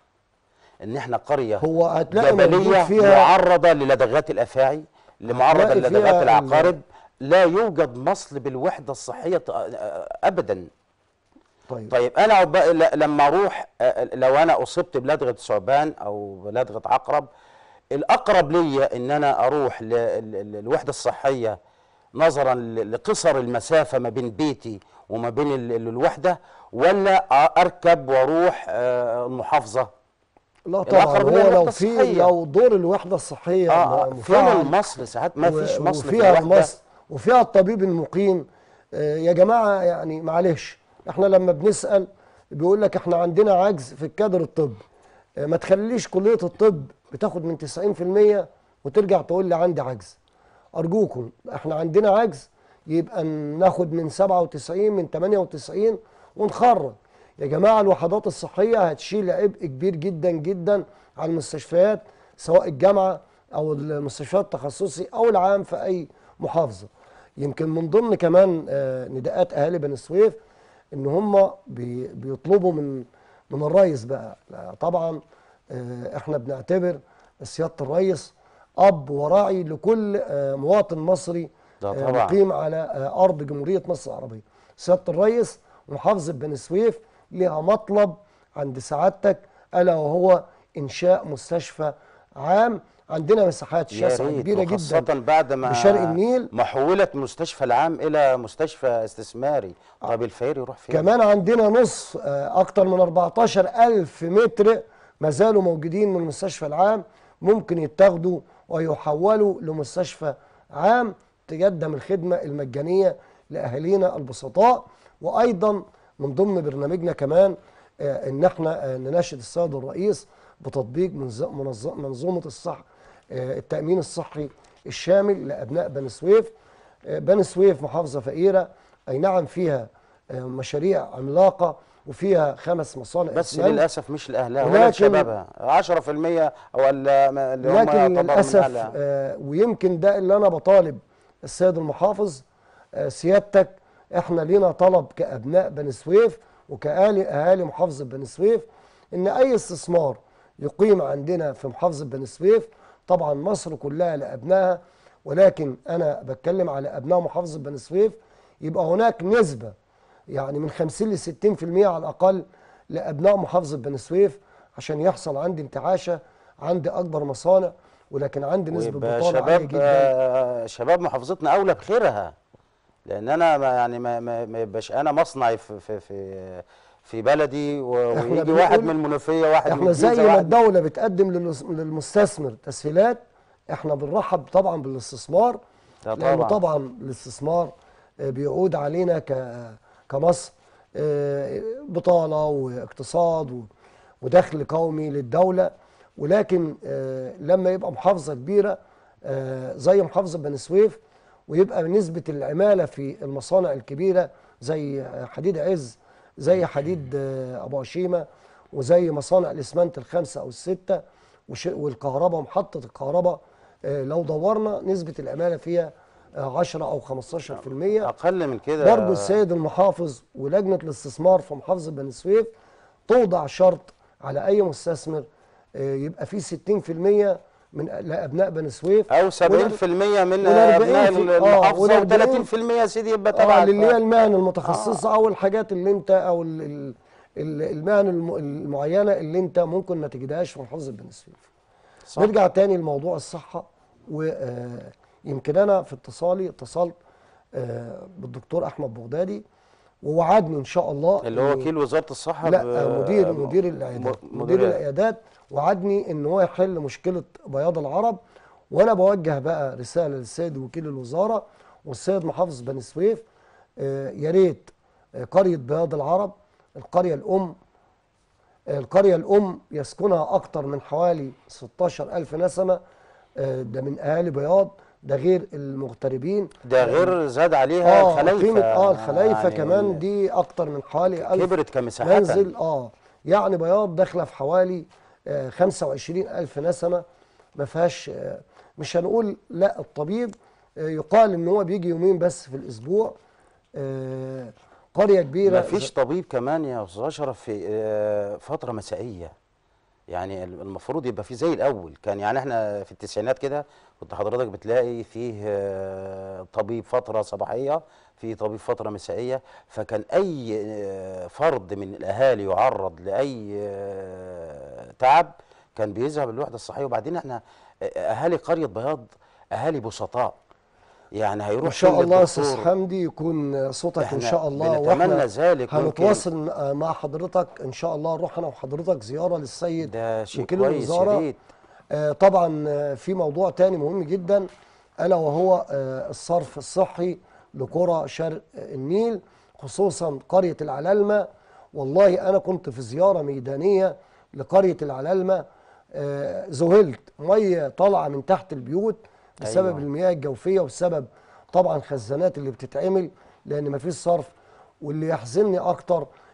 إن إحنا قرية هو هتلاقي موجود جبلية فيها معرضة للدغات الأفاعي لمعرضة هتلاقي فيها للدغات ال- العقارب لا يوجد مصل بالوحدة الصحية ط- آه، أبدا طيب طيب انا عقبال- ل- لما اروح آه، لو انا اصبت بلدغه ثعبان او بلدغه عقرب الاقرب ليا ان انا اروح ل- ل- للوحده الصحيه نظرا ل- لقصر المسافه ما بين بيتي وما بين ال- ال- الوحده ولا أ- اركب واروح آه، المحافظه لا طبعا الأقرب هي هو الوحدة لو في الصحية. لو دور الوحده الصحيه اه آه، فين مفعل المصل ساعات ما فيش و- مصل في وفيها الوحده المصل وفيها الطبيب المقيم آه، يا جماعه يعني معلش احنا لما بنسال بيقول لك احنا عندنا عجز في الكادر الطبي آه، ما تخليش كليه الطب بتاخد من 90% وترجع تقول لي عندي عجز ارجوكم احنا عندنا عجز يبقى ناخد من 97 من 98 ونخرج يا جماعه الوحدات الصحيه هتشيل عبء كبير جدا جدا على المستشفيات سواء الجامعه او المستشفيات التخصصي او العام في اي محافظه يمكن من ضمن كمان آه، نداءات اهالي بني سويف ان هم بي- بيطلبوا من من الرئيس بقى لا، طبعا آه، احنا بنعتبر سياده الرئيس اب وراعي لكل آه، مواطن مصري ده آه، طبعا. مقيم على آه، ارض جمهوريه مصر العربيه سياده الرئيس محافظه بني سويف لها مطلب عند سعادتك الا وهو انشاء مستشفى عام عندنا مساحات يا شاسعه ريت كبيره وخاصة جدا بعد ما بشرق النيل ما حولت مستشفى العام إلى مستشفى استثماري طب الفقير يروح فين؟ كمان عندنا نص آه، اكتر من 14 الف متر ما زالوا موجودين من المستشفى العام ممكن يتاخدوا ويحولوا لمستشفى عام تقدم الخدمه المجانيه لاهالينا البسطاء وايضا من ضمن برنامجنا كمان آه، ان احنا آه، نناشد السيد الرئيس بتطبيق منظ- منظ- منظومه الصح آه، التامين الصحي الشامل لابناء بني سويف آه، بني سويف محافظه فقيره اي نعم فيها آه، مشاريع عملاقه وفيها خمس مصانع بس إسمنت. للأسف مش لأهلها ولا ولكن- لشبابها 10% أو ال- اللي هم لكن يعتبروا من للاسف أهلها آه ويمكن ده اللي انا بطالب السيد المحافظ آه سيادتك احنا لينا طلب كابناء بني سويف وكاهالي اهالي محافظه بني سويف ان اي استثمار يقيم عندنا في محافظه بني سويف طبعا مصر كلها لابنائها ولكن انا بتكلم على ابناء محافظه بني سويف يبقى هناك نسبه يعني من 50 ل 60% على الاقل لابناء محافظه بني سويف عشان يحصل عندي انتعاشه عندي اكبر مصانع ولكن عندي نسبه ويبقى بطاله عاليه شباب جدا آه، شباب محافظتنا أولى بخيرها لأن أنا ما يعني ما ما ما يبقاش أنا مصنعي في في في في بلدي و- إحنا ويجي واحد بنقول- من المنوفية واحد من احنا زي الجيزة ما واحد الدوله بتقدم للس- للمستثمر تسهيلات احنا بنرحب طبعا بالاستثمار ده لانه طبعا. طبعا الاستثمار آه، بيعود علينا ك كمصر آه، بطاله واقتصاد و- ودخل قومي للدوله ولكن آه، لما يبقى محافظه كبيره آه، زي محافظه بني سويف ويبقى نسبه العماله في المصانع الكبيره زي آه، حديد عز زي حديد آه، ابو هشيمه وزي مصانع الاسمنت الخمسه او السته وش- والكهرباء محطه الكهرباء آه، لو دورنا نسبه العماله فيها آه، 10 او 15% أقل من كده برضه السيد المحافظ ولجنه الاستثمار في محافظه بني سويف توضع شرط على اي مستثمر آه، يبقى فيه 60% من لابناء بني سويف أو 70% من والأربعين أبناء في- آه، المحافظة والأربعين و30% يا سيدي يبقى اه تبعك اللي هي المهن المتخصصه او الحاجات اللي انت او ال- ال- ال- المهن الم- المعينه اللي انت ممكن ما تجدهاش في محافظه بني سويف صح. نرجع تاني لموضوع الصحه ويمكن انا في اتصالي اتصلت آه، بالدكتور احمد بغدادي ووعدني ان شاء الله اللي هو إن- وكيل وزارة الصحة لا ب- مدير م- مدير العيادات م- مدير مدير العيادات وعدني ان هو يحل مشكله بياض العرب وانا بوجه بقى رساله للسيد وكيل الوزاره والسيد محافظ بني سويف آه، يا ريت آه، قريه بياض العرب القريه الام آه، القريه الام يسكنها اكثر من حوالي 16 الف نسمه آه، ده من اهالي بياض ده غير المغتربين ده غير زاد عليها اه الخلايفة قيمة اه الخلايفة يعني كمان دي اكتر من حوالي ألف كبرت كمساحة منزل اه يعني بياض داخلة في حوالي آه 25 ألف نسمة ما فيهاش آه مش هنقول لا الطبيب آه يقال ان هو بيجي يومين بس في الاسبوع آه قرية كبيرة ما فيش طبيب كمان يا استاذ اشرف في آه، فتره مسائيه يعني ال- المفروض يبقى في زي الاول كان يعني احنا في التسعينات كده كنت حضرتك بتلاقي فيه آه، طبيب فتره صباحيه في طبيب فتره مسائيه فكان اي آه، فرد من الاهالي يعرض لاي آه، تعب كان بيذهب الوحده الصحيه وبعدين احنا آه، اهالي قريه بياض اهالي بسطاء يعني هيروح ان شاء فين الله يا استاذ للدكتور؟ حمدي يكون صوتك ان إحنا شاء الله بنتمنى واحنا ذلك ممكن- هنتواصل مع حضرتك ان شاء الله نروح انا وحضرتك زياره للسيد ده شيء وكيل كويس يا الوزاره ريت آه، طبعا آه، في موضوع تاني مهم جدا الا وهو آه، الصرف الصحي لقرى شرق النيل خصوصا قريه العلالمه والله انا كنت في زياره ميدانيه لقريه العلالمه آه، ذهلت ميه طالعه من تحت البيوت بسبب أيوة. المياه الجوفيه وبسبب طبعا خزانات اللي بتتعمل لان مفيش صرف واللي يحزنني اكتر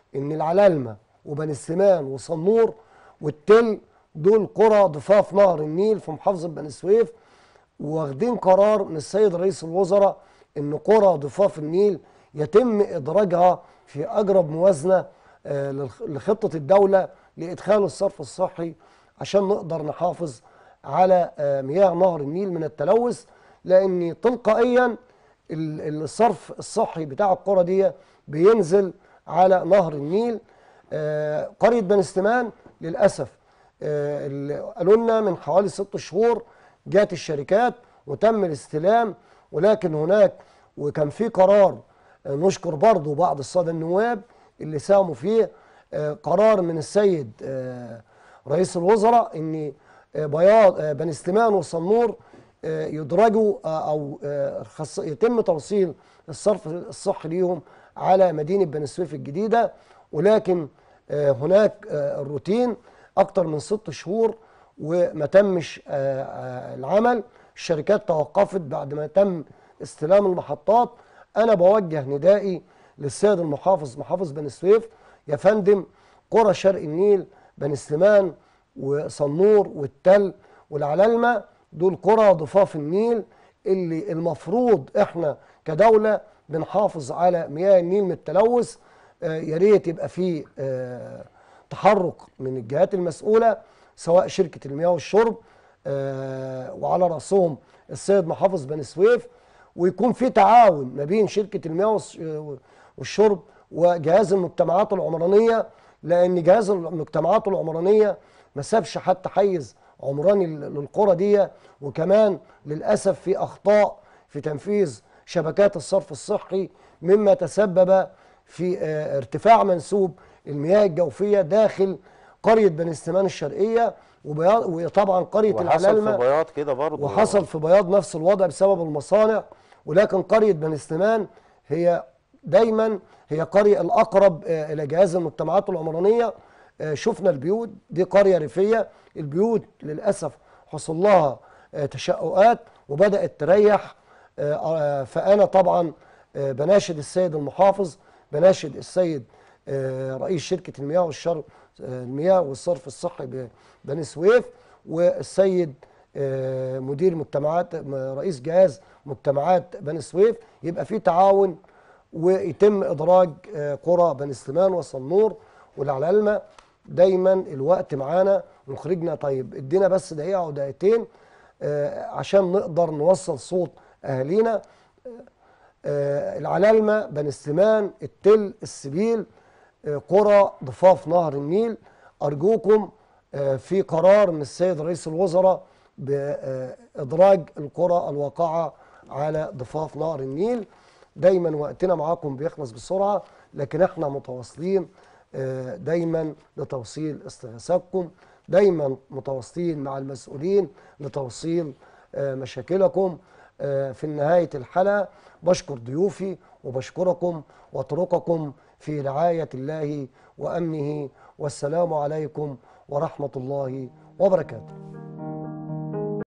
ان العلالمه وبني السمان وصنور والتل دول قرى ضفاف نهر النيل في محافظه بني سويف واخدين قرار من السيد رئيس الوزراء ان قرى ضفاف النيل يتم ادراجها في اقرب موازنه آه، للخ- لخطه الدوله لادخال الصرف الصحي عشان نقدر نحافظ على آه، مياه نهر النيل من التلوث لان تلقائيا ال- الصرف الصحي بتاع القرى دي بينزل على نهر النيل آه، قريه بني سليمان للاسف آه، اللي قالوا لنا من حوالي ست شهور جات الشركات وتم الاستلام ولكن هناك وكان في قرار آه، نشكر برضو بعض الساده النواب اللي ساهموا فيه آه، قرار من السيد آه، رئيس الوزراء ان آه، بياض آه، بني سليمان وصنور آه، يدرجوا آه، او آه، خص- يتم توصيل الصرف الصحي ليهم على مدينه بني سويف الجديده ولكن آه، هناك آه، الروتين اكتر من ست شهور وما تمش آه، آه، العمل الشركات توقفت بعد ما تم استلام المحطات انا بوجه ندائي للسيد المحافظ محافظ بني سويف يا فندم قرى شرق النيل بني سليمان وصنور والتل والعلالمه دول قرى ضفاف النيل اللي المفروض احنا كدوله بنحافظ على مياه النيل من التلوث آه، يا ريت يبقى في آه، تحرك من الجهات المسؤوله سواء شركه المياه والشرب آه، وعلى راسهم السيد محافظ بني سويف ويكون في تعاون ما بين شركه المياه والس- والشرب وجهاز المجتمعات العمرانيه لان جهاز المجتمعات العمرانيه ما سابش حتى حيز عمراني لل- للقرى دي وكمان للاسف في اخطاء في تنفيذ شبكات الصرف الصحي مما تسبب في آه، ارتفاع منسوب المياه الجوفيه داخل قريه بني سليمان الشرقيه وبيا- وطبعا قريه وحصل العلالمه في بياض كده برضه وحصل في بياض نفس الوضع بسبب المصانع ولكن قرية بني سليمان هي دايما هي قرية الأقرب آه، إلى جهاز المجتمعات العمرانية آه، شفنا البيوت دي قرية ريفية البيوت للأسف حصل لها آه، تشققات وبدأت تريح آه، آه، فأنا طبعا آه، بناشد السيد المحافظ بناشد السيد آه، رئيس شركة المياه والشرب آه، المياه والصرف الصحي بني سويف والسيد آه، مدير مجتمعات م- رئيس جهاز مجتمعات بني سويف يبقى في تعاون ويتم ادراج آه، قرى بني سليمان وصنور والعلالمه دايما الوقت معانا مخرجنا طيب ادينا بس دقيقه او دقيقتين آه، عشان نقدر نوصل صوت اهالينا آه، العلالمه بني سليمان التل السبيل آه، قرى ضفاف نهر النيل ارجوكم آه، في قرار من السيد رئيس الوزراء بادراج القرى الواقعه على ضفاف نهر النيل دايما وقتنا معاكم بيخلص بسرعه لكن احنا متواصلين آه، دايما لتوصيل استغاثاتكم دايما متواصلين مع المسؤولين لتوصيل آه، مشاكلكم آه، في نهايه الحلقه بشكر ضيوفي وبشكركم واترككم في رعايه الله وامنه والسلام عليكم ورحمه الله وبركاته